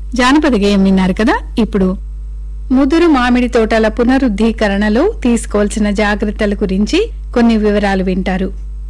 జానపద గేయం విన్నారు కదా ఇప్పుడు ముదురు మామిడి తోటల పునరుద్ధీకరణలో తీసుకోవాల్సిన జాగ్రత్తల గురించి కొన్ని వివరాలు వింటారు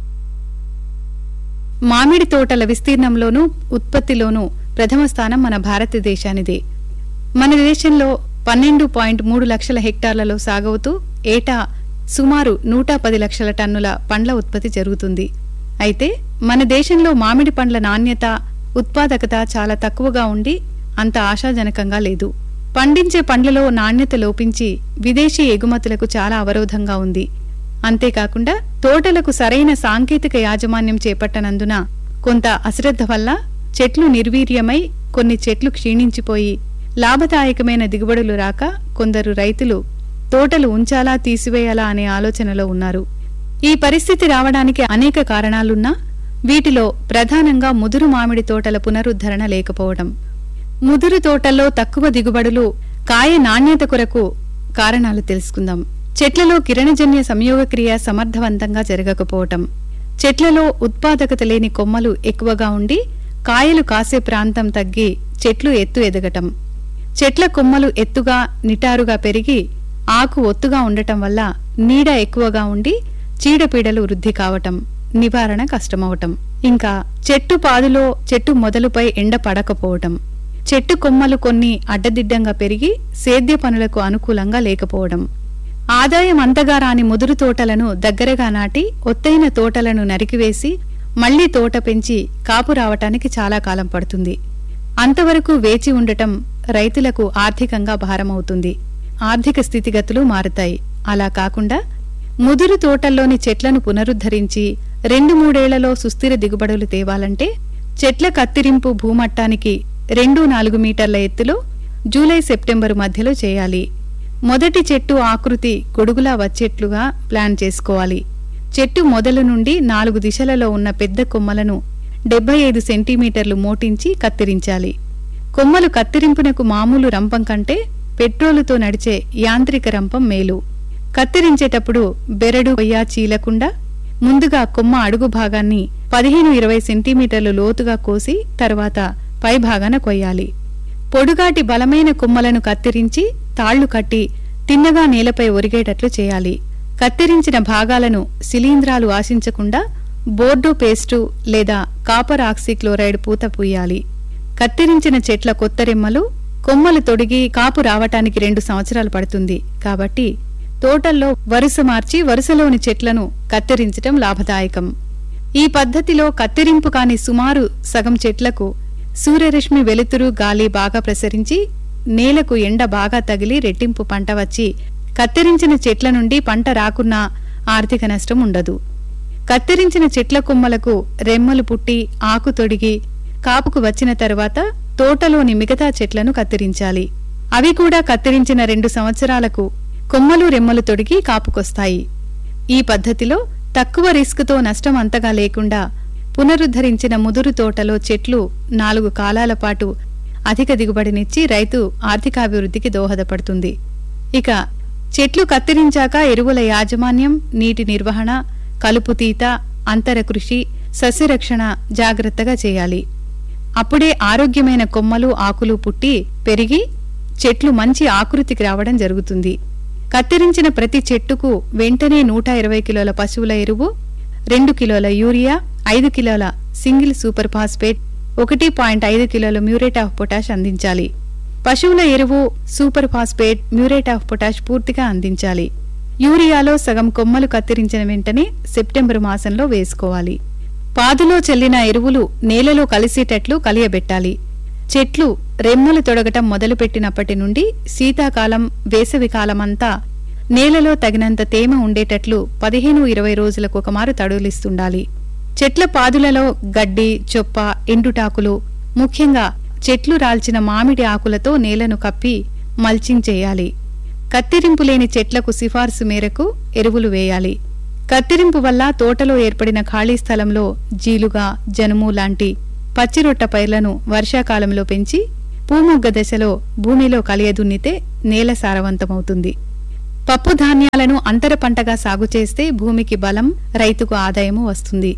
మామిడి తోటల విస్తీర్ణంలోనూ ఉత్పత్తిలోనూ ప్రథమ స్థానం మన భారతదేశానిదే మన దేశంలో పన్నెండు పాయింట్ మూడు లక్షల హెక్టార్లలో సాగవుతూ ఏటా సుమారు నూట పది లక్షల టన్నుల పండ్ల ఉత్పత్తి జరుగుతుంది అయితే మన దేశంలో మామిడి పండ్ల నాణ్యత ఉత్పాదకత చాలా తక్కువగా ఉండి అంత ఆశాజనకంగా లేదు పండించే పండ్లలో నాణ్యత లోపించి విదేశీ ఎగుమతులకు చాలా అవరోధంగా ఉంది అంతేకాకుండా తోటలకు సరైన సాంకేతిక యాజమాన్యం చేపట్టనందున కొంత అశ్రద్ధ వల్ల చెట్లు నిర్వీర్యమై కొన్ని చెట్లు క్షీణించిపోయి లాభదాయకమైన దిగుబడులు రాక కొందరు రైతులు తోటలు ఉంచాలా తీసివేయాలా అనే ఆలోచనలో ఉన్నారు ఈ పరిస్థితి రావడానికి అనేక కారణాలున్నా వీటిలో ప్రధానంగా ముదురు మామిడి తోటల పునరుద్ధరణ లేకపోవడం ముదురు తోటల్లో తక్కువ దిగుబడులు కాయ నాణ్యత కొరకు కారణాలు తెలుసుకుందాం చెట్లలో కిరణజన్య సంయోగక్రియ సమర్థవంతంగా జరగకపోవటం చెట్లలో ఉత్పాదకత లేని కొమ్మలు ఎక్కువగా ఉండి కాయలు కాసే ప్రాంతం తగ్గి చెట్లు ఎత్తు ఎదగటం చెట్ల కొమ్మలు ఎత్తుగా నిటారుగా పెరిగి ఆకు ఒత్తుగా ఉండటం వల్ల నీడ ఎక్కువగా ఉండి చీడపీడలు వృద్ధి కావటం నివారణ కష్టమవటం ఇంకా చెట్టు పాదులో చెట్టు మొదలుపై ఎండ పడకపోవటం చెట్టు కొమ్మలు కొన్ని అడ్డదిడ్డంగా పెరిగి సేద్య పనులకు అనుకూలంగా లేకపోవడం ఆదాయం అంతగా రాని ముదురు తోటలను దగ్గరగా నాటి ఒత్తైన తోటలను నరికివేసి మళ్లీ తోట పెంచి కాపు రావటానికి చాలా కాలం పడుతుంది అంతవరకు వేచి ఉండటం రైతులకు ఆర్థికంగా భారమవుతుంది ఆర్థిక స్థితిగతులు మారుతాయి అలా కాకుండా ముదురు తోటల్లోని చెట్లను పునరుద్ధరించి రెండు మూడేళ్లలో సుస్థిర దిగుబడులు తేవాలంటే చెట్ల కత్తిరింపు భూమట్టానికి రెండు నాలుగు మీటర్ల ఎత్తులో జూలై సెప్టెంబరు మధ్యలో చేయాలి మొదటి చెట్టు ఆకృతి గొడుగులా వచ్చేట్లుగా ప్లాన్ చేసుకోవాలి చెట్టు మొదలు నుండి నాలుగు దిశలలో ఉన్న పెద్ద కొమ్మలను డెబ్బై ఐదు సెంటీమీటర్లు మోటించి కత్తిరించాలి కొమ్మలు కత్తిరింపునకు మామూలు రంపం కంటే పెట్రోలుతో నడిచే యాంత్రిక రంపం మేలు కత్తిరించేటప్పుడు బెరడు కొయ్య చీలకుండా ముందుగా కొమ్మ అడుగు భాగాన్ని పదిహేను ఇరవై సెంటీమీటర్లు లోతుగా కోసి తర్వాత పై భాగాన కొయ్యాలి పొడుగాటి బలమైన కొమ్మలను కత్తిరించి తాళ్లు కట్టి తిన్నగా నేలపై ఒరిగేటట్లు చేయాలి కత్తిరించిన భాగాలను శిలీంధ్రాలు ఆశించకుండా బోర్డో పేస్టు లేదా కాపర్ ఆక్సిక్లోరైడ్ పూత పూయాలి కత్తిరించిన చెట్ల కొత్త రెమ్మలు కొమ్మలు తొడిగి కాపు రావటానికి రెండు సంవత్సరాలు పడుతుంది కాబట్టి తోటల్లో వరుస మార్చి వరుసలోని చెట్లను కత్తిరించటం లాభదాయకం ఈ పద్ధతిలో కత్తిరింపు కాని సుమారు సగం చెట్లకు సూర్యరశ్మి వెలుతురు గాలి బాగా ప్రసరించి నేలకు ఎండ బాగా తగిలి రెట్టింపు పంట వచ్చి కత్తిరించిన చెట్ల నుండి పంట రాకున్నా ఆర్థిక నష్టం ఉండదు కత్తిరించిన చెట్ల కొమ్మలకు రెమ్మలు పుట్టి ఆకు తొడిగి కాపుకు వచ్చిన తరువాత తోటలోని మిగతా చెట్లను కత్తిరించాలి అవి కూడా కత్తిరించిన రెండు సంవత్సరాలకు కొమ్మలు రెమ్మలు తొడిగి కాపుకొస్తాయి ఈ పద్ధతిలో తక్కువ రిస్క్తో నష్టం అంతగా లేకుండా పునరుద్ధరించిన ముదురు తోటలో చెట్లు నాలుగు కాలాల పాటు అధిక దిగుబడినిచ్చి రైతు ఆర్థికాభివృద్ధికి దోహదపడుతుంది ఇక చెట్లు కత్తిరించాక ఎరువుల యాజమాన్యం నీటి నిర్వహణ కలుపు తీత అంతర కృషి సస్యరక్షణ జాగ్రత్తగా చేయాలి అప్పుడే ఆరోగ్యమైన కొమ్మలు ఆకులు పుట్టి పెరిగి చెట్లు మంచి ఆకృతికి రావడం జరుగుతుంది కత్తిరించిన ప్రతి చెట్టుకు వెంటనే నూట ఇరవై కిలోల పశువుల ఎరువు రెండు కిలోల యూరియా ఐదు కిలోల సింగిల్ సూపర్ ఫాస్ఫేట్ ఒకటి పాయింట్ ఐదు కిలోల మ్యూరేట్ ఆఫ్ పొటాష్ అందించాలి పశువుల ఎరువు super phosphate muriate of potash పూర్తిగా అందించాలి యూరియాలో సగం కొమ్మలు కత్తిరించిన వెంటనే సెప్టెంబర్ మాసంలో వేసుకోవాలి పాదులో చెల్లిన ఎరువులు నేలలో కలిసేటట్లు కలియబెట్టాలి చెట్లు రెమ్మలు తొడగటం మొదలుపెట్టినప్పటి నుండి శీతాకాలం వేసవికాలమంతా నేలలో తగినంత తేమ ఉండేటట్లు పదిహేను ఇరవై రోజులకు ఒకమారు తడులిస్తుండాలి చెట్ల పాదులలో గడ్డి చొప్ప ఎండుటాకులు ముఖ్యంగా చెట్లు రాల్చిన మామిడి ఆకులతో నేలను కప్పి మల్చింగ్ చేయాలి కత్తిరింపు లేని చెట్లకు సిఫార్సు మేరకు ఎరువులు వేయాలి కత్తిరింపు వల్ల తోటలో ఏర్పడిన ఖాళీ స్థలంలో జీలుగా జనుము లాంటి పచ్చిరొట్ట పైర్లను వర్షాకాలంలో పెంచి పూమొగ్గ దశలో భూమిలో కలియదున్నితే నేల సారవంతమవుతుంది పప్పు ధాన్యాలను అంతర పంటగా సాగు చేస్తే భూమికి బలం రైతుకు ఆదాయము వస్తుంది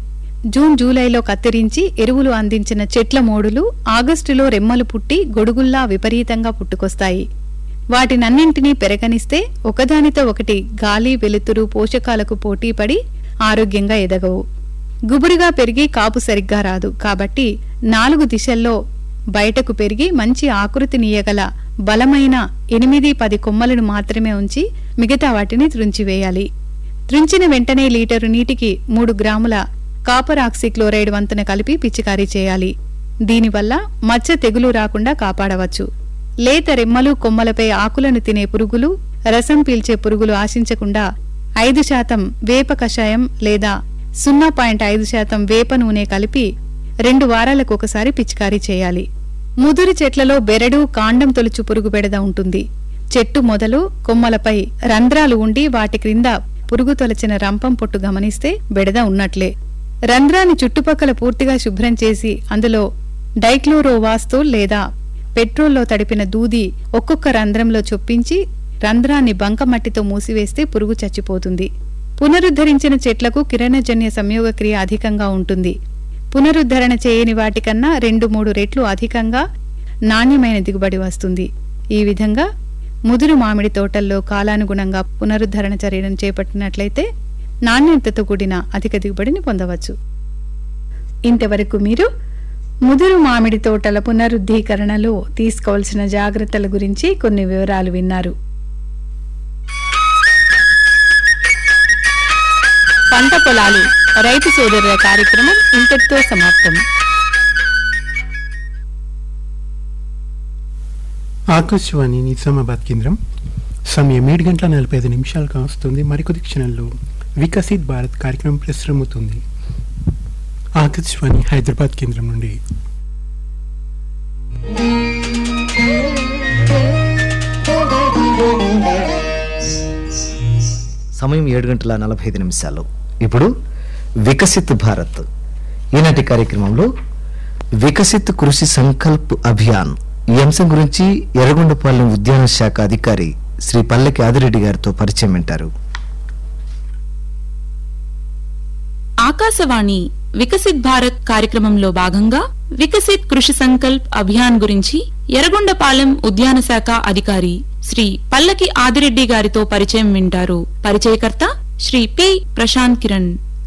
జూన్ జూలైలో కత్తిరించి ఎరువులు అందించిన చెట్ల మోడులు ఆగస్టులో రెమ్మలు పుట్టి గొడుగుల్లా విపరీతంగా పుట్టుకొస్తాయి వాటినన్నింటినీ పెరగనిస్తే ఒకదానితో ఒకటి గాలి వెలుతురు పోషకాలకు పోటీపడి ఆరోగ్యంగా ఎదగవు గుబురుగా పెరిగి కాపు సరిగ్గా రాదు కాబట్టి నాలుగు దిశల్లో బయటకు పెరిగి మంచి ఆకృతినీయగల బలమైన ఎనిమిది పది కొమ్మలను మాత్రమే ఉంచి మిగతా వాటిని త్రుంచివేయాలి త్రుంచిన వెంటనే లీటరు నీటికి మూడు గ్రాముల కాపర్ ఆక్సిక్లోరైడ్ వంతున కలిపి పిచికారీ చేయాలి దీనివల్ల మచ్చ తెగులు రాకుండా కాపాడవచ్చు లేత రెమ్మలు కొమ్మలపై ఆకులను తినే పురుగులు రసం పీల్చే పురుగులు ఆశించకుండా ఐదు శాతం వేప కషాయం లేదా సున్నా పాయింట్ ఐదు శాతం వేప నూనె కలిపి రెండు వారాలకు ఒకసారి పిచికారీ చేయాలి ముదురు చెట్లలో బెరడు కాండం తొలుచు పురుగు బెడద ఉంటుంది చెట్టు మొదలు కొమ్మలపై రంధ్రాలు ఉండి వాటి క్రింద పురుగు తొలచిన రంపం పొట్టు గమనిస్తే బెడద ఉన్నట్లే రంధ్రాన్ని చుట్టుపక్కల పూర్తిగా శుభ్రం చేసి అందులో డైక్లోరోవాస్తోల్ లేదా పెట్రోల్లో తడిపిన దూది ఒక్కొక్క రంధ్రంలో చొప్పించి రంధ్రాన్ని బంకమట్టితో మూసివేస్తే పురుగు చచ్చిపోతుంది పునరుద్ధరించిన చెట్లకు కిరణజన్య సంయోగక్రియ అధికంగా ఉంటుంది పునరుద్ధరణ చేయని వాటికన్నా రెండు మూడు రెట్లు అధికంగా నాణ్యమైన దిగుబడి వస్తుంది ఈ విధంగా ముదురు మామిడి తోటల్లో కాలానుగుణంగా పునరుద్ధరణ చర్యలను చేపట్టినట్లయితే నాణ్యతతో కూడిన అధిక దిగుబడిని పొందవచ్చు ఇంతవరకు మీరు ముదురు మామిడి తోటల పునరుద్ధీకరణలో తీసుకోవాల్సిన జాగ్రత్తల గురించి కొన్ని వివరాలు విన్నారు పంట పొలాలు రైతు సోదరుల కార్యక్రమం ఇంతటితో సమాప్తం ఆకాశవాణి నిజామాబాద్ కేంద్రం సమయం ఏడు గంటల నలభై ఐదు నిమిషాలు కావస్తుంది మరికొద్ది క్షణాల్లో వికసిత్ భారత్ కార్యక్రమం ప్రసారమవుతుంది ఆకాశవాణి హైదరాబాద్ కేంద్రం నుండి సమయం ఏడు గంటల నలభై ఐదు నిమిషాలు ఇప్పుడు వికసిత్ భారత్ ఈనాటి కార్యక్రమంలో వికసిత్ కృషి సంకల్ప్ అభియాన్ ఈ అంశం గురించి ఎర్రగొండపాలెం ఉద్యాన శాఖ అధికారి శ్రీ పల్లెకి ఆదిరెడ్డి గారితో పరిచయం వింటారు ఆకాశవాణి వికసిత్ భారత్ కార్యక్రమంలో భాగంగా వికసిత్ కృషి సంకల్ప్ అభియాన్ గురించి ఎర్రగొండపాలెం ఉద్యాన శాఖ అధికారి శ్రీ పల్లకి ఆదిరెడ్డి గారితో పరిచయం వింటారు పరిచయకర్త శ్రీ పి ప్రశాంత్ కిరణ్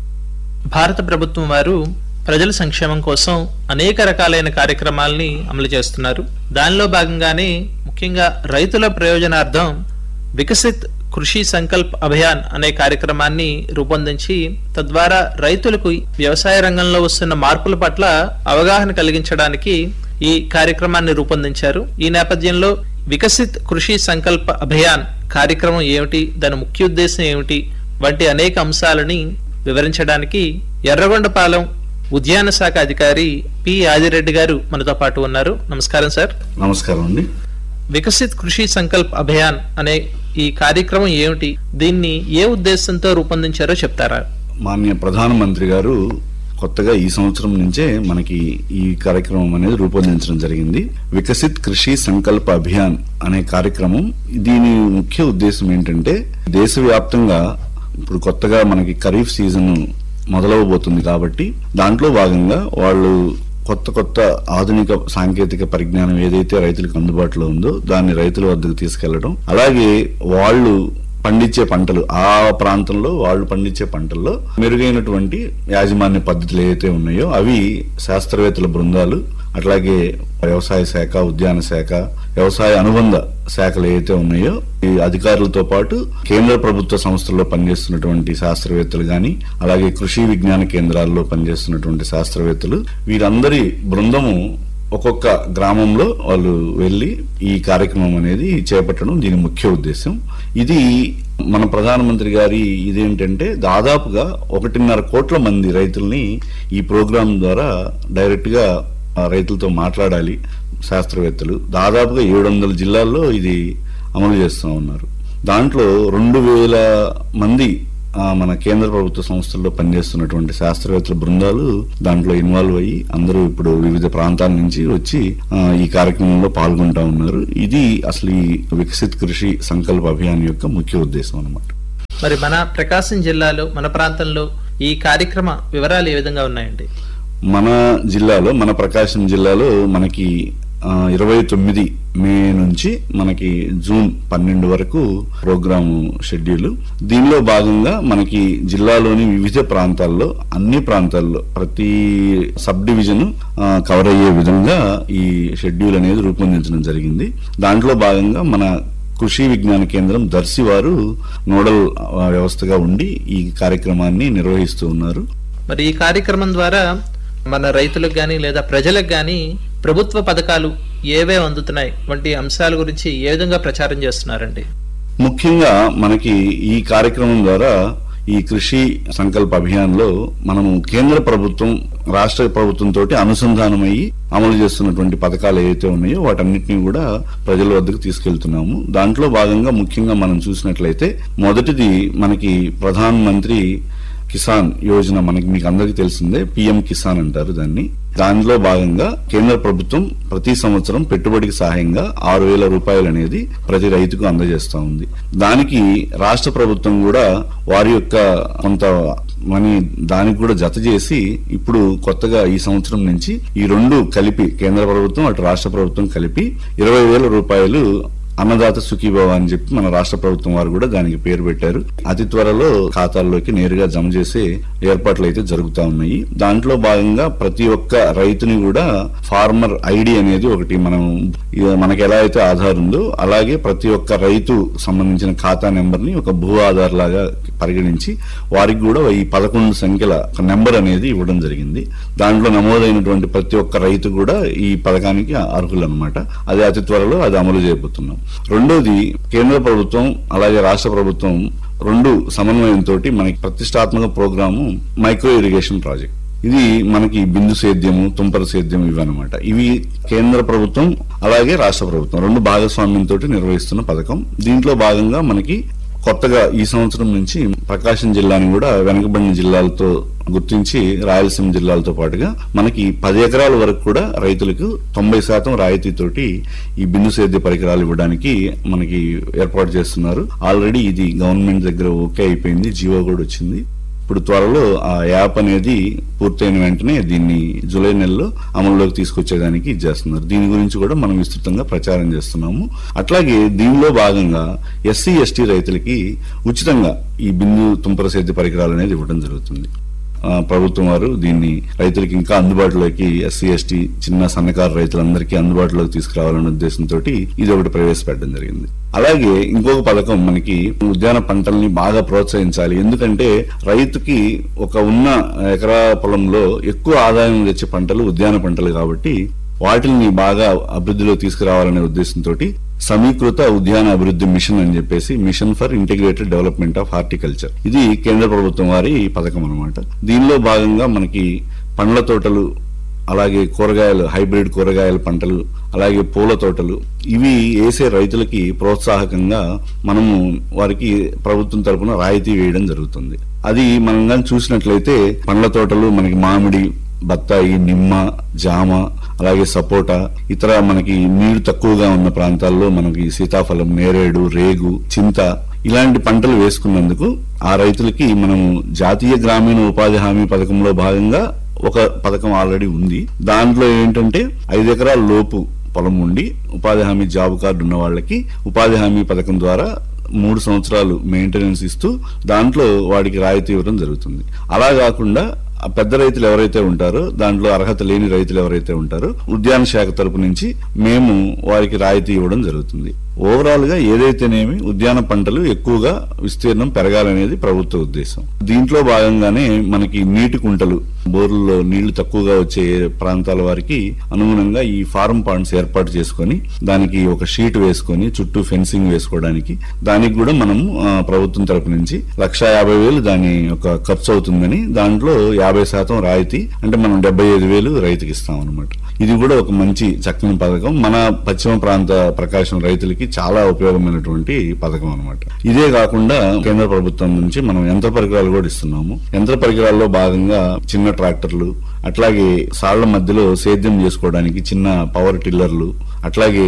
భారత ప్రభుత్వం వారు ప్రజల సంక్షేమం కోసం అనేక రకాలైన కార్యక్రమాల్ని అమలు చేస్తున్నారు దానిలో భాగంగానే ముఖ్యంగా రైతుల ప్రయోజనార్థం వికసిత్ కృషి సంకల్ప్ అభియాన్ అనే కార్యక్రమాన్ని రూపొందించి తద్వారా రైతులకు వ్యవసాయ రంగంలో వస్తున్న మార్పుల పట్ల అవగాహన కలిగించడానికి ఈ కార్యక్రమాన్ని రూపొందించారు ఈ నేపథ్యంలో వికసిత్ కృషి సంకల్ప అభియాన్ కార్యక్రమం ఏమిటి దాని ముఖ్య ఉద్దేశం ఏమిటి వంటి అనేక అంశాలని వివరించడానికి ఎర్రగొండపాలెం ఉద్యాన శాఖ అధికారి పి ఆదిరెడ్డి గారు మనతో పాటు ఉన్నారు నమస్కారం సార్ నమస్కారం అండి వికసిత్ కృషి సంకల్ప్ అభియాన్ అనే ఈ కార్యక్రమం ఏమిటి దీన్ని ఏ ఉద్దేశంతో రూపొందించారో చెప్తారా మాన్య ప్రధానమంత్రి గారు కొత్తగా ఈ సంవత్సరం నుంచే మనకి ఈ కార్యక్రమం అనేది రూపొందించడం జరిగింది వికసిత్ కృషి సంకల్ప అభియాన్ అనే కార్యక్రమం దీని ముఖ్య ఉద్దేశం ఏంటంటే దేశవ్యాప్తంగా ఇప్పుడు కొత్తగా మనకి ఖరీఫ్ సీజన్ మొదలవబోతుంది కాబట్టి దాంట్లో భాగంగా వాళ్ళు కొత్త కొత్త ఆధునిక సాంకేతిక పరిజ్ఞానం ఏదైతే రైతులకు అందుబాటులో ఉందో దాన్ని రైతుల వద్దకు తీసుకెళ్లడం అలాగే వాళ్ళు పండించే పంటలు ఆ ప్రాంతంలో వాళ్ళు పండించే పంటల్లో మెరుగైనటువంటి యాజమాన్య పద్ధతులు ఏవైతే ఉన్నాయో అవి శాస్త్రవేత్తల బృందాలు అట్లాగే వ్యవసాయ శాఖ ఉద్యాన శాఖ వ్యవసాయ అనుబంధ శాఖలు ఏవైతే ఉన్నాయో ఈ అధికారులతో పాటు కేంద్ర ప్రభుత్వ సంస్థల్లో పనిచేస్తున్నటువంటి శాస్త్రవేత్తలు గాని అలాగే కృషి విజ్ఞాన కేంద్రాల్లో పనిచేస్తున్నటువంటి శాస్త్రవేత్తలు వీరందరి బృందము ఒక్కొక్క గ్రామంలో వాళ్ళు వెళ్లి ఈ కార్యక్రమం అనేది చేపట్టడం దీని ముఖ్య ఉద్దేశం ఇది మన ప్రధానమంత్రి గారి ఇదేంటంటే దాదాపుగా ఒకటిన్నర కోట్ల మంది రైతుల్ని ఈ ప్రోగ్రాం ద్వారా డైరెక్ట్ గా ఆ రైతులతో మాట్లాడాలి శాస్త్రవేత్తలు దాదాపుగా ఏడు వందల జిల్లాల్లో ఇది అమలు చేస్తూ ఉన్నారు దాంట్లో రెండు వేల మంది ఆ, మన కేంద్ర ప్రభుత్వ సంస్థల్లో పనిచేస్తున్నటువంటి శాస్త్రవేత్తల బృందాలు దాంట్లో ఇన్వాల్వ్ అయ్యి అందరూ ఇప్పుడు వివిధ ప్రాంతాల నుంచి వచ్చి ఆ, ఈ కార్యక్రమంలో పాల్గొంటా ఉన్నారు ఇది అసలు ఈ వికసిత్ కృషి సంకల్ప అభియాన్ యొక్క ముఖ్య ఉద్దేశం అన్నమాట మరి మన ప్రకాశం జిల్లాలో మన ప్రాంతంలో ఈ కార్యక్రమ వివరాలు ఏ విధంగా ఉన్నాయండి మన జిల్లాలో మన ప్రకాశం జిల్లాలో మనకి ఇరవై తొమ్మిది మే నుంచి మనకి జూన్ పన్నెండు వరకు ప్రోగ్రాము షెడ్యూల్ దీనిలో భాగంగా మనకి జిల్లాలోని వివిధ ప్రాంతాల్లో అన్ని ప్రాంతాల్లో ప్రతి సబ్ డివిజన్ కవర్ అయ్యే విధంగా ఈ షెడ్యూల్ అనేది రూపొందించడం జరిగింది దాంట్లో భాగంగా మన కృషి విజ్ఞాన కేంద్రం దర్శి వారు నోడల్ ఆ, వ్యవస్థగా ఉండి ఈ కార్యక్రమాన్ని నిర్వహిస్తూ ఉన్నారు మరి ఈ కార్యక్రమం ద్వారా మన రైతులకు కానీ లేదా ప్రజలకు కానీ ప్రభుత్వ పథకాలు ఏవే అందుతున్నాయి వంటి అంశాల గురించి ఏ విధంగా ప్రచారం చేస్తున్నారండి ముఖ్యంగా మనకి ఈ కార్యక్రమం ద్వారా ఈ కృషి సంకల్ప అభియాన్ లో మనము కేంద్ర ప్రభుత్వం రాష్ట్ర ప్రభుత్వం తోటి అనుసంధానమయ్యి అమలు చేస్తున్నటువంటి పథకాలు ఏవైతే ఉన్నాయో వాటన్నిటిని కూడా ప్రజల వద్దకు తీసుకెళ్తున్నాము దాంట్లో భాగంగా ముఖ్యంగా మనం చూసినట్లయితే మొదటిది మనకి ప్రధాన్ మంత్రి కిసాన్ యోజన మనకి మీకు అందరికీ తెలిసిందే పిఎం కిసాన్ అంటారు దాన్ని దానిలో భాగంగా కేంద్ర ప్రభుత్వం ప్రతి సంవత్సరం పెట్టుబడికి సహాయంగా ఆరు వేల రూపాయలు అనేది ప్రతి రైతుకు అందజేస్తా ఉంది దానికి రాష్ట్ర ప్రభుత్వం కూడా వారి యొక్క కొంత మనీ దానికి కూడా జత చేసి ఇప్పుడు కొత్తగా ఈ సంవత్సరం నుంచి ఈ రెండు కలిపి కేంద్ర ప్రభుత్వం అటు రాష్ట్ర ప్రభుత్వం కలిపి ఇరవై వేల రూపాయలు అన్నదాత సుఖీభవ అని చెప్పి మన రాష్ట్ర ప్రభుత్వం వారు కూడా దానికి పేరు పెట్టారు అతి త్వరలో ఖాతాల్లోకి నేరుగా జమ చేసే ఏర్పాట్లు అయితే జరుగుతా ఉన్నాయి దాంట్లో భాగంగా ప్రతి ఒక్క రైతుని కూడా ఫార్మర్ ఐడి అనేది ఒకటి మనం ఇక మనకి ఎలా అయితే ఆధార్ ఉందో అలాగే ప్రతి ఒక్క రైతు సంబంధించిన ఖాతా నెంబర్ ని ఒక భూ ఆధార్ లాగా పరిగణించి వారికి కూడా ఈ పదకొండు సంఖ్యల ఒక నెంబర్ అనేది ఇవ్వడం జరిగింది దాంట్లో నమోదైనటువంటి ప్రతి ఒక్క రైతు కూడా ఈ పథకానికి అర్హులు అనమాట అది అతి త్వరలో అది అమలు చేయబోతున్నాం రెండోది కేంద్ర ప్రభుత్వం అలాగే రాష్ట్ర ప్రభుత్వం రెండు సమన్వయంతో మనకి ప్రతిష్టాత్మక ప్రోగ్రాము మైక్రో ఇరిగేషన్ ప్రాజెక్ట్ ఇది మనకి బిందు సేద్యము తుంపర సేద్యం ఇవి అనమాట ఇవి కేంద్ర ప్రభుత్వం అలాగే రాష్ట్ర ప్రభుత్వం రెండు భాగస్వామ్యంతో నిర్వహిస్తున్న పథకం దీంట్లో భాగంగా మనకి కొత్తగా ఈ సంవత్సరం నుంచి ప్రకాశం జిల్లాని కూడా వెనకబడిన జిల్లాలతో గుర్తించి రాయలసీమ జిల్లాలతో పాటుగా మనకి పది ఎకరాల వరకు కూడా రైతులకు తొంభై శాతం రాయితీతోటి ఈ బిందు సేద్య పరికరాలు ఇవ్వడానికి మనకి ఏర్పాటు చేస్తున్నారు ఆల్రెడీ ఇది గవర్నమెంట్ దగ్గర ఓకే అయిపోయింది జీవో కూడా వచ్చింది ఇప్పుడు త్వరలో ఆ యాప్ అనేది పూర్తయిన వెంటనే దీన్ని జూలై నెలలో అమల్లోకి తీసుకొచ్చేదానికి ఇది చేస్తున్నారు దీని గురించి కూడా మనం విస్తృతంగా ప్రచారం చేస్తున్నాము అట్లాగే దీనిలో భాగంగా ఎస్సీ ఎస్టీ రైతులకి ఉచితంగా ఈ బిందు తుంపర సేద్య పరికరాలు అనేది ఇవ్వడం జరుగుతుంది ఆ, ప్రభుత్వం వారు దీన్ని రైతులకి ఇంకా అందుబాటులోకి ఎస్సీ ఎస్టీ చిన్న సన్నకారు రైతులందరికీ అందుబాటులోకి తీసుకురావాలనే ఉద్దేశంతో ఇది ఒకటి ప్రవేశపెట్టడం జరిగింది అలాగే ఇంకొక పథకం మనకి ఉద్యాన పంటల్ని బాగా ప్రోత్సహించాలి ఎందుకంటే రైతుకి ఒక ఉన్న ఎకరా పొలంలో ఎక్కువ ఆదాయం తెచ్చే పంటలు ఉద్యాన పంటలు కాబట్టి వాటిని బాగా అభివృద్ధిలో తీసుకురావాలనే ఉద్దేశంతో సమీకృత ఉద్యాన అభివృద్ధి మిషన్ అని చెప్పేసి mission for integrated development of horticulture ఇది కేంద్ర ప్రభుత్వం వారి పథకం అనమాట దీనిలో భాగంగా మనకి పండ్ల తోటలు అలాగే కూరగాయలు హైబ్రిడ్ కూరగాయల పంటలు అలాగే పూల తోటలు ఇవి వేసే రైతులకి ప్రోత్సాహకంగా మనము వారికి ప్రభుత్వం తరపున రాయితీ వేయడం జరుగుతుంది అది మనం కానీ చూసినట్లయితే పండ్ల తోటలు మనకి మామిడి బత్తాయి నిమ్మ జామ అలాగే సపోటా ఇతర మనకి నీరు తక్కువగా ఉన్న ప్రాంతాల్లో మనకి సీతాఫలం నేరేడు రేగు చింత ఇలాంటి పంటలు వేసుకున్నందుకు ఆ రైతులకి మనము జాతీయ గ్రామీణ ఉపాధి హామీ పథకంలో భాగంగా ఒక పథకం ఆల్రెడీ ఉంది దాంట్లో ఏంటంటే ఐదు ఎకరాల లోపు పొలం ఉండి ఉపాధి హామీ జాబ్ కార్డు ఉన్న వాళ్ళకి ఉపాధి హామీ పథకం ద్వారా మూడు సంవత్సరాలు మెయింటెనెన్స్ ఇస్తూ దాంట్లో వాడికి రాయితీ ఇవ్వడం జరుగుతుంది అలా కాకుండా ఆ పెద్ద రైతులు ఎవరైతే ఉంటారో దాంట్లో అర్హత లేని రైతులు ఎవరైతే ఉంటారో ఉద్యాన శాఖ తరపు నుంచి మేము వారికి రాయితీ ఇవ్వడం జరుగుతుంది ఓవరాల్ గా ఏదైతేనేమి ఉద్యాన పంటలు ఎక్కువగా విస్తీర్ణం పెరగాలనేది ప్రభుత్వ ఉద్దేశం దీంట్లో భాగంగానే మనకి నీటి కుంటలు బోర్లలో నీళ్లు తక్కువగా వచ్చే ప్రాంతాల వారికి అనుగుణంగా ఈ ఫార్మ్ పాండ్స్ ఏర్పాటు చేసుకొని దానికి ఒక షీట్ వేసుకొని చుట్టూ ఫెన్సింగ్ వేసుకోవడానికి దానికి కూడా మనం ఆ, ప్రభుత్వం తరపు నుంచి లక్ష యాభై వేలు దాని యొక్క ఖర్చు అవుతుందని దాంట్లో యాభై శాతం రాయితీ అంటే మనం డెబ్బై ఐదు వేలు రైతుకి ఇస్తాం అనమాట ఇది కూడా ఒక మంచి చక్కని పథకం మన పశ్చిమ ప్రాంత ప్రకాశం రైతులకి చాలా ఉపయోగమైనటువంటి పథకం అనమాట ఇదే కాకుండా కేంద్ర ప్రభుత్వం నుంచి మనం యంత్ర పరికరాలు కూడా ఇస్తున్నాము యంత్ర పరికరాల్లో భాగంగా చిన్న ట్రాక్టర్లు అట్లాగే సాళ్ల మధ్యలో సేద్యం చేసుకోవడానికి చిన్న పవర్ టిల్లర్లు అట్లాగే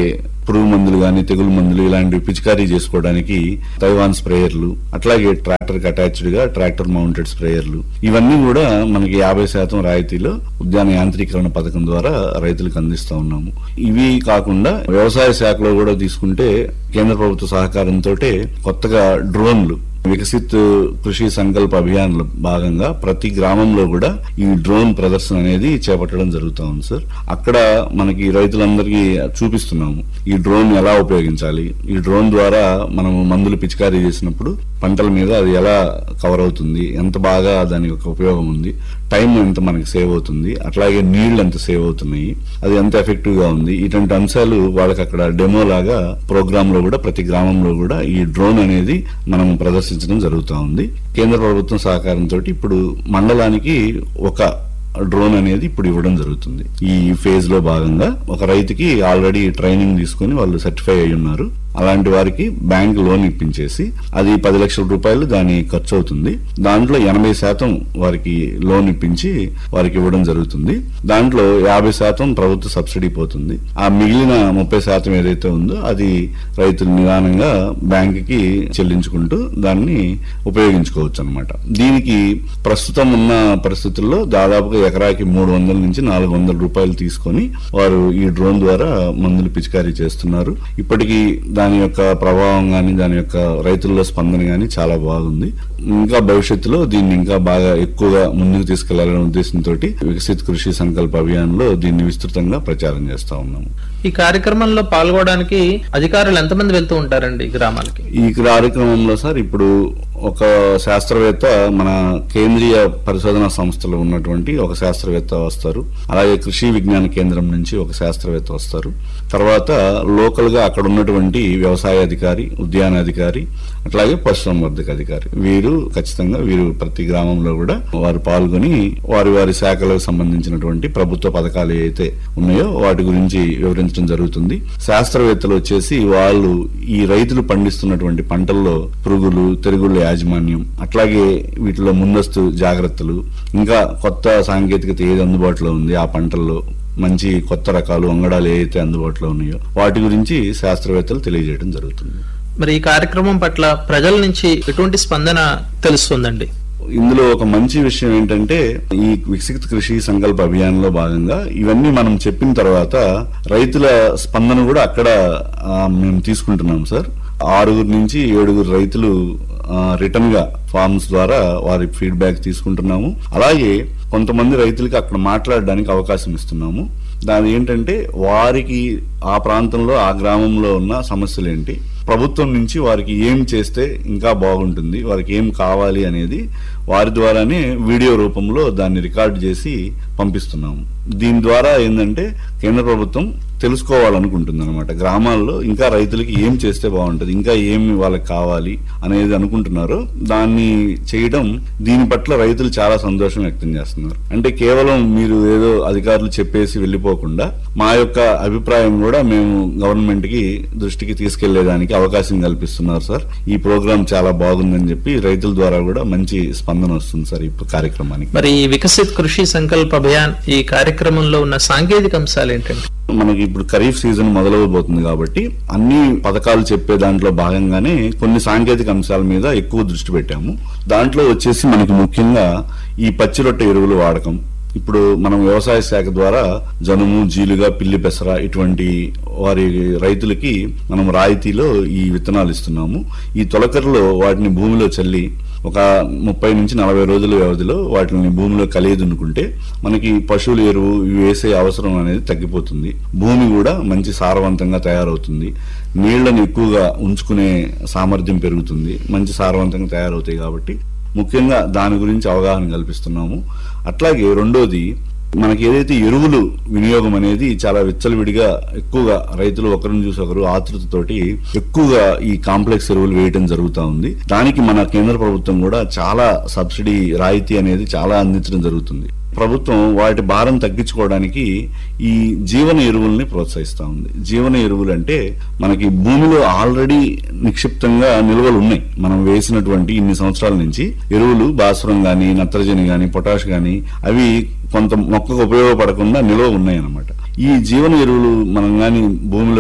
పురుగు మందులు గాని తెగులు మందులు ఇలాంటివి పిచికారీ చేసుకోవడానికి తైవాన్ స్ప్రేయర్లు అట్లాగే ట్రాక్టర్ కి అటాచ్డ్ గా ట్రాక్టర్ మౌంటెడ్ స్ప్రేయర్లు ఇవన్నీ కూడా మనకి యాభై శాతం రాయితీలో ఉద్యాన యాంత్రీకరణ పథకం ద్వారా రైతులకు అందిస్తా ఉన్నాము ఇవి కాకుండా వ్యవసాయ శాఖలో కూడా తీసుకుంటే కేంద్ర ప్రభుత్వ సహకారంతో కొత్తగా డ్రోన్లు వికసిత్ కృషి సంకల్ప అభియాన్ లో భాగంగా ప్రతి గ్రామంలో కూడా ఈ డ్రోన్ ప్రదర్శన అనేది చేపట్టడం జరుగుతా ఉంది సార్ అక్కడ మనకి రైతులందరికీ చూపిస్తున్నాము ఈ డ్రోన్ ఎలా ఉపయోగించాలి ఈ డ్రోన్ ద్వారా మనము మందులు పిచికారీ చేసినప్పుడు పంటల మీద అది ఎలా కవర్ అవుతుంది ఎంత బాగా దాని యొక్క ఉపయోగం ఉంది టైం ఎంత మనకి సేవ్ అవుతుంది అట్లాగే నీళ్లు ఎంత సేవ్ అవుతున్నాయి అది ఎంత ఎఫెక్టివ్ గా ఉంది ఇటువంటి అంశాలు వాళ్ళకి అక్కడ డెమో లాగా ప్రోగ్రామ్ లో కూడా ప్రతి గ్రామంలో కూడా ఈ డ్రోన్ అనేది మనం ప్రదర్శించడం జరుగుతూ ఉంది కేంద్ర ప్రభుత్వం సహకారంతో ఇప్పుడు మండలానికి ఒక డ్రోన్ అనేది ఇప్పుడు ఇవ్వడం జరుగుతుంది ఈ ఫేజ్ లో భాగంగా ఒక రైతుకి ఆల్రెడీ ట్రైనింగ్ తీసుకుని వాళ్ళు సర్టిఫై అయి ఉన్నారు అలాంటి వారికి బ్యాంక్ లోన్ ఇప్పించేసి అది పది లక్షల రూపాయలు దాని ఖర్చు అవుతుంది దాంట్లో ఎనభై శాతం వారికి లోన్ ఇప్పించి వారికి ఇవ్వడం జరుగుతుంది దాంట్లో యాభై శాతం ప్రభుత్వ సబ్సిడీ పోతుంది ఆ మిగిలిన ముప్పై శాతం ఏదైతే ఉందో అది రైతులు నిదానంగా బ్యాంకుకి చెల్లించుకుంటూ దాన్ని ఉపయోగించుకోవచ్చు అనమాట దీనికి ప్రస్తుతం ఉన్న పరిస్థితుల్లో దాదాపుగా ఎకరాకి మూడు వందల నుంచి నాలుగు వందల రూపాయలు తీసుకొని వారు ఈ డ్రోన్ ద్వారా మందులు పిచికారీ చేస్తున్నారు ఇప్పటికీ దాని యొక్క ప్రభావం గాని దాని యొక్క రైతుల్లో స్పందన గాని చాలా బాగుంది ఇంకా భవిష్యత్తులో దీన్ని ఇంకా బాగా ఎక్కువగా ముందుకు తీసుకెళ్లాలనే ఉద్దేశంతో వికసిత్ కృషి సంకల్ప అభియాన్ లో దీన్ని విస్తృతంగా ప్రచారం చేస్తా ఉన్నాము ఈ కార్యక్రమంలో పాల్గొనడానికి అధికారులు ఎంతమంది వెళ్తూ ఉంటారండి ఈ గ్రామాలకి ఈ కార్యక్రమంలో సార్ ఇప్పుడు ఒక శాస్త్రవేత్త మన కేంద్రీయ పరిశోధన సంస్థలో ఉన్నటువంటి ఒక శాస్త్రవేత్త వస్తారు అలాగే కృషి విజ్ఞాన కేంద్రం నుంచి ఒక శాస్త్రవేత్త వస్తారు తర్వాత లోకల్ గా అక్కడ ఉన్నటువంటి వ్యవసాయ అధికారి ఉద్యాన అధికారి అట్లాగే పశుసంవర్ధక అధికారి వీరు ఖచ్చితంగా వీరు ప్రతి గ్రామంలో కూడా వారు పాల్గొని వారి వారి శాఖలకు సంబంధించినటువంటి ప్రభుత్వ పథకాలు ఏవైతే ఉన్నాయో వాటి గురించి వివరించడం జరుగుతుంది శాస్త్రవేత్తలు వచ్చేసి వాళ్ళు ఈ రైతులు పండిస్తున్నటువంటి పంటల్లో పురుగులు తెరుగుల యాజమాన్యం అట్లాగే వీటిలో ముందస్తు జాగ్రత్తలు ఇంకా కొత్త సాంకేతికత ఏది అందుబాటులో ఉంది ఆ పంటల్లో మంచి కొత్త రకాలు వంగడాలు ఏవైతే అందుబాటులో ఉన్నాయో వాటి గురించి శాస్త్రవేత్తలు తెలియజేయడం జరుగుతుంది మరి ఈ కార్యక్రమం పట్ల ప్రజల నుంచి ఎటువంటి స్పందన తెలుస్తుందండి ఇందులో ఒక మంచి విషయం ఏంటంటే ఈ వికసిత కృషి సంకల్ప అభియాన్ లో భాగంగా ఇవన్నీ మనం చెప్పిన తర్వాత రైతుల స్పందన కూడా అక్కడ ఆ, మేము తీసుకుంటున్నాం సార్ ఆరుగురు నుంచి ఏడుగురు రైతులు రిటర్న్ గా ఫార్మ్స్ ద్వారా వారి ఫీడ్బ్యాక్ తీసుకుంటున్నాము అలాగే కొంతమంది రైతులకి అక్కడ మాట్లాడడానికి అవకాశం ఇస్తున్నాము దాని ఏంటంటే వారికి ఆ ప్రాంతంలో ఆ గ్రామంలో ఉన్న సమస్యలు ఏంటి ప్రభుత్వం నుంచి వారికి ఏం చేస్తే ఇంకా బాగుంటుంది వారికి ఏం కావాలి అనేది వారి ద్వారానే వీడియో రూపంలో దాన్ని రికార్డ్ చేసి పంపిస్తున్నాము దీని ద్వారా ఏంటంటే కేంద్ర ప్రభుత్వం తెలుసుకోవాలనుకుంటుంది అనమాట గ్రామాల్లో ఇంకా రైతులకి ఏం చేస్తే బాగుంటుంది ఇంకా ఏమి వాళ్ళకి కావాలి అనేది అనుకుంటున్నారో దాన్ని చేయడం దీని పట్ల రైతులు చాలా సంతోషం వ్యక్తం చేస్తున్నారు అంటే కేవలం మీరు ఏదో అధికారులు చెప్పేసి వెళ్ళిపోకుండా మా యొక్క అభిప్రాయం కూడా మేము గవర్నమెంట్ కి దృష్టికి తీసుకెళ్లేదానికి అవకాశం కల్పిస్తున్నారు సార్ ఈ ప్రోగ్రాం చాలా బాగుందని చెప్పి రైతుల ద్వారా కూడా మంచి స్పందన వస్తుంది సార్ ఈ కార్యక్రమానికి మరి ఈ వికసిత్ కృషి సంకల్ప అభియాన్ ఈ కార్యక్రమంలో ఉన్న సాంకేతిక అంశాలు ఏంటండి మనకి ఇప్పుడు ఖరీఫ్ సీజన్ మొదలవబోతుంది కాబట్టి అన్ని పథకాలు చెప్పే దాంట్లో భాగంగానే కొన్ని సాంకేతిక అంశాల మీద ఎక్కువ దృష్టి పెట్టాము దాంట్లో వచ్చేసి మనకి ముఖ్యంగా ఈ పచ్చి రొట్టె ఎరువుల వాడకం ఇప్పుడు మనం వ్యవసాయ శాఖ ద్వారా జనుము జీలుగా పిల్లి పెసర ఇటువంటి వారి రైతులకి మనం రాయితీలో ఈ విత్తనాలు ఇస్తున్నాము ఈ తొలకరలో వాటిని భూమిలో చల్లి ఒక ముప్పై నుంచి నలభై రోజుల వ్యవధిలో వాటిని భూమిలో కలియదున్నుకుంటే మనకి పశువుల ఎరువు ఇవి వేసే అవసరం అనేది తగ్గిపోతుంది భూమి కూడా మంచి సారవంతంగా తయారవుతుంది నీళ్లను ఎక్కువగా ఉంచుకునే సామర్థ్యం పెరుగుతుంది మంచి సారవంతంగా తయారవుతాయి కాబట్టి ముఖ్యంగా దాని గురించి అవగాహన కల్పిస్తున్నాము అట్లాగే రెండోది మనకి ఏదైతే ఎరువులు వినియోగం అనేది చాలా విచ్చలవిడిగా ఎక్కువగా రైతులు ఒకరిని చూసి ఒకరు ఆతృతతోటి ఎక్కువగా ఈ కాంప్లెక్స్ ఎరువులు వేయటం జరుగుతా ఉంది దానికి మన కేంద్ర ప్రభుత్వం కూడా చాలా సబ్సిడీ రాయితీ అనేది చాలా అందించడం జరుగుతుంది ప్రభుత్వం వాటి భారం తగ్గించుకోవడానికి ఈ జీవన ఎరువుల్ని ప్రోత్సహిస్తా ఉంది జీవన ఎరువులు అంటే మనకి భూమిలో ఆల్రెడీ నిక్షిప్తంగా నిల్వలు ఉన్నాయి మనం వేసినటువంటి ఇన్ని సంవత్సరాల నుంచి ఎరువులు భాస్వరం గాని నత్రజని గాని పొటాష్ గాని అవి కొంత మొక్కకు ఉపయోగపడకుండా నిల్వ ఉన్నాయి అన్నమాట ఈ జీవన ఎరువులు మనం గాని భూమిలో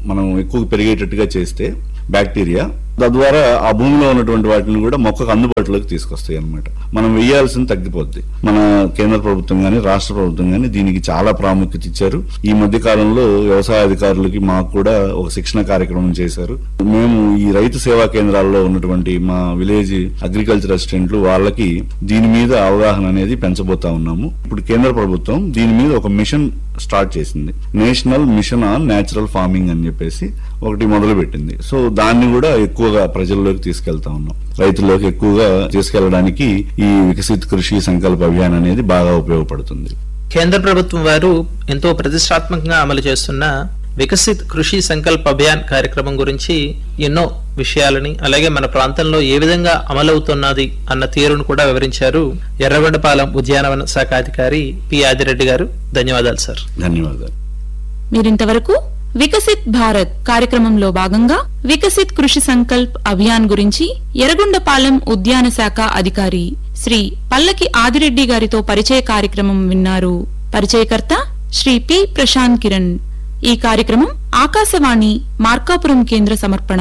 మనం ఎక్కువ పెరిగేటట్టుగా చేస్తే బ్యాక్టీరియా తద్వారా ఆ భూమిలో ఉన్నటువంటి వాటిని కూడా మొక్కకు అందుబాటులోకి తీసుకొస్తాయి అన్నమాట మనం వేయాల్సింది తగ్గిపోద్ది మన కేంద్ర ప్రభుత్వం గాని రాష్ట్ర ప్రభుత్వం గాని దీనికి చాలా ప్రాముఖ్యత ఇచ్చారు ఈ మధ్య కాలంలో వ్యవసాయ అధికారులకి మాకు కూడా ఒక శిక్షణ కార్యక్రమం చేశారు మేము ఈ రైతు సేవా కేంద్రాల్లో ఉన్నటువంటి మా విలేజ్ అగ్రికల్చర్ అసిస్టెంట్లు వాళ్ళకి దీని మీద అవగాహన అనేది పెంచబోతా ఉన్నాము ఇప్పుడు కేంద్ర ప్రభుత్వం దీని మీద ఒక మిషన్ స్టార్ట్ చేసింది national mission on natural farming అని చెప్పేసి ఒకటి మొదలు పెట్టింది సో దాన్ని కూడా ఎక్కువగా ప్రజల్లోకి తీసుకెళ్తా ఉన్నాం రైతుల్లోకి ఎక్కువగా తీసుకెళ్లడానికి ఈ వికసిత్ కృషి సంకల్ప అభియాన్ అనేది బాగా ఉపయోగపడుతుంది కేంద్ర ప్రభుత్వం వారు ఎంతో ప్రతిష్టాత్మకంగా అమలు చేస్తున్న వికసిత్ కృషి సంకల్ప్ అభియాన్ కార్యక్రమం గురించి ఎన్నో విషయాలని అలాగే మన ప్రాంతంలో ఏ విధంగా అమలవుతున్నది అన్న తీరును కూడా వివరించారు ఎర్రగొండపాలెం ఉద్యానవన శాఖ అధికారి పి ఆదిరెడ్డి గారు ధన్యవాదాలు సార్ ధన్యవాదాలు మీరింతవరకు వికసిత్ భారత్ కార్యక్రమంలో భాగంగా వికసిత్ కృషి సంకల్ప్ అభియాన్ గురించి ఎర్రగొండపాలెం ఉద్యాన శాఖ అధికారి శ్రీ పల్లకి ఆదిరెడ్డి గారితో పరిచయ కార్యక్రమం విన్నారు పరిచయకర్త శ్రీ పి ప్రశాంత్ కిరణ్ ఈ కార్యక్రమం ఆకాశవాణి మార్కాపురం కేంద్ర సమర్పణ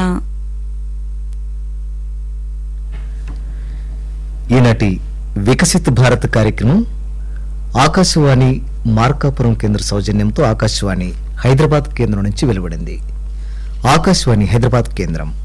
ఈనాటి వికసిత్ భారత్ కార్యక్రమం ఆకాశవాణి మార్కాపురం కేంద్ర సౌజన్యంతో ఆకాశవాణి హైదరాబాద్ కేంద్రం నుంచి వెలువడింది ఆకాశవాణి హైదరాబాద్ కేంద్రం